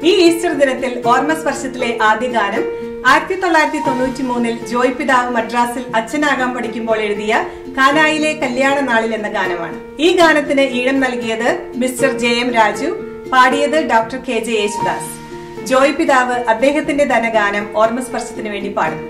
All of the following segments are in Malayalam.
ഈ ഈസ്റ്റർ ദിനത്തിൽ ഓർമ്മസ്പർശത്തിലെ ആദ്യ ഗാനം ആയിരത്തി തൊള്ളായിരത്തി തൊണ്ണൂറ്റി മൂന്നിൽ ജോയ് പിതാവ് മദ്രാസിൽ അച്ഛനാകാൻ പഠിക്കുമ്പോൾ എഴുതിയ കാനായിലെ കല്യാണ നാളിൽ എന്ന ഗാനമാണ് ഈ ഗാനത്തിന് ഈണം നൽകിയത് മിസ്റ്റർ ജെ എം രാജു പാടിയത് doctor K J Yesudas Joy പിതാവ് അദ്ദേഹത്തിന്റെ ധനഗാനം ഓർമ്മസ്പർശത്തിന് വേണ്ടി പാടുന്നു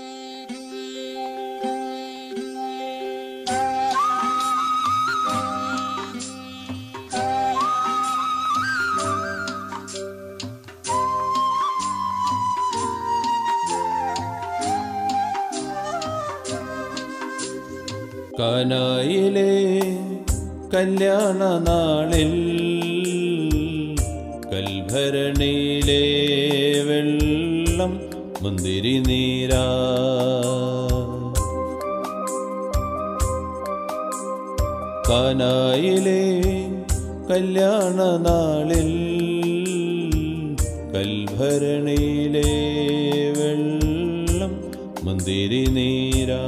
കാനായിലെ കല്യാണ നാളിൽ കൽഭരണിയിലെ വെള്ളം മുന്തിരി നീരാ കാനായിലെ കല്യാണ നാളിൽ കൽഭരണിയിലെ വെള്ളം മുന്തിരി നീരാ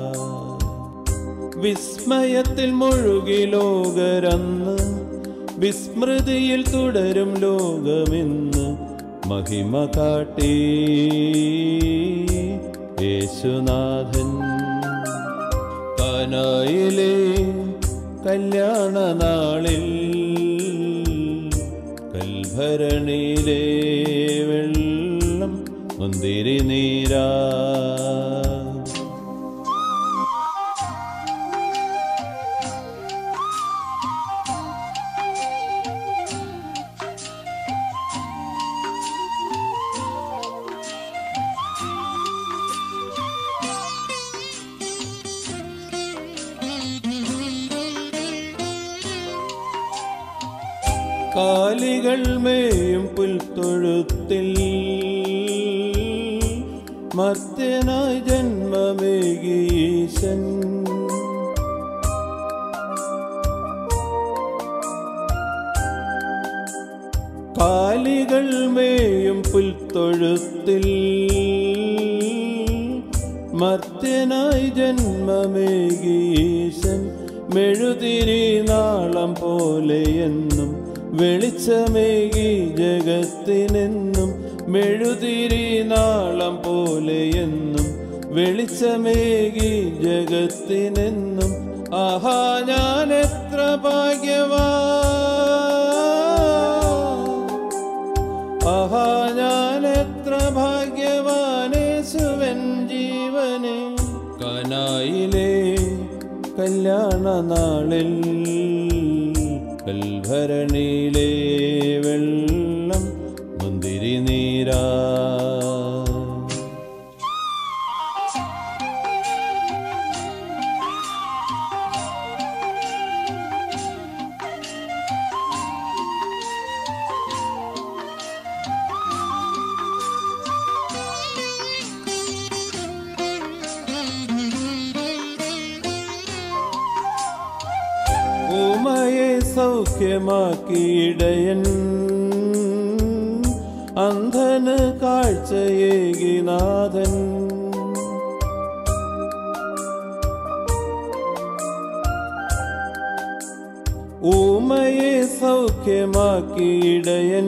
വിസ്മയത്തിൽ മുഴുകി ലോകരന്ന് വിസ്മൃതിയിൽ തുടരും ലോകമിന്ന് മഹിമ കാട്ടി യേശുനാഥൻ കാനായിലെ കല്യാണ നാളിൽ കൽഭരണിയിലെ വെള്ളം മുന്തിരി നീരാ കാലികൾ മേയും പുൽത്തൊഴുത്തിൽ മർത്യനായി ജന്മമേകീശൻ കാലികൾ മേയും പുൽത്തൊഴുത്തിൽ മർത്യനായി ജന്മമേകീശൻ മെഴുതിരി നാളം പോലെയെന്നും വെളിച്ചമേകി ജഗത്തിനെന്നും മെഴുതിരി നാളം പോലെയെന്നും വെളിച്ചമേകി ജഗത്തിനെന്നും ആഹാ ഞാൻ എത്ര ഭാഗ്യവാ ആഹാ ഞാൻ എത്ര ഭാഗ്യവാനേശുവൻ ജീവനെ കനായിലെ കല്യാണ നാളിൽ കൽഭരണിയിലെ വെള്ളം മുന്തിരി നീരാ ഉമയെ സൗഖ്യമാക്കിയിടയൻ അന്ധന് കാഴ്ചയേകിനാഥൻ ഊമയെ സൗഖ്യമാക്കിയിടയൻ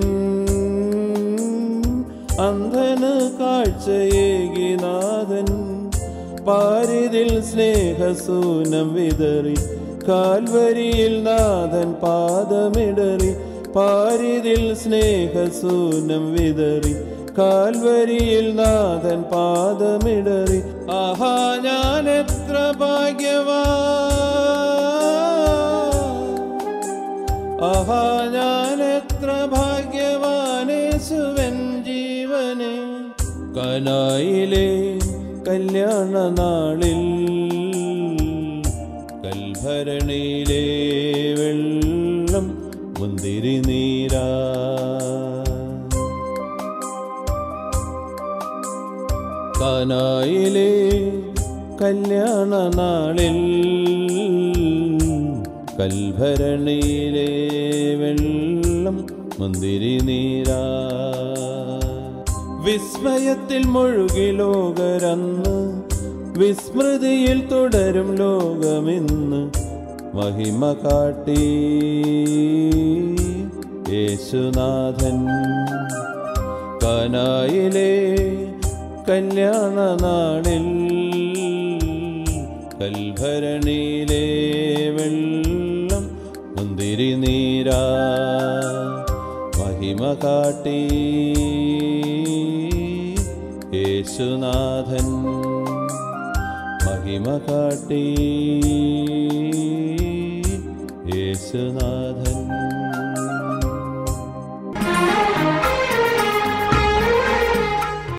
അന്ധന് കാഴ്ചയേകിനാഥൻ പാരിതിൽ സ്നേഹസൂനം വിതറി കാൽവരിയിൽ നാഥൻ പാദമിടറി പാരിതിൽ സ്നേഹസൂനം വിതറി കാൽവരിയിൽ നാഥൻ പാദമിടറി ആഹാ ഞാൻ എത്ര ഭാഗ്യവാ ആഹാ ഞാൻ എത്ര ഭാഗ്യവാനേശുവൻ ജീവനെ കനായിലെ കല്യാണ നാളിൽ കൽഭരണിയിലെ വെള്ളം മുന്തിരി നീരാ കാനായിലെ കല്യാണ നാളിൽ കൽഭരണിയിലെ വെള്ളം മുന്തിരി നീരാ വിസ്മയത്തിൽ മുഴുകി ലോകരന്ന് വിസ്മൃതിയിൽ തുടരും ലോകമിന്ന് മഹിമ കാട്ടി യേശുനാഥൻ കാനായിലെ കല്യാണ നാളിൽ കൽഭരണിയിലെ വെള്ളം മുന്തിരി നീരാ മഹിമ കാട്ടി യേശുനാഥൻ മഹിമ കാട്ടി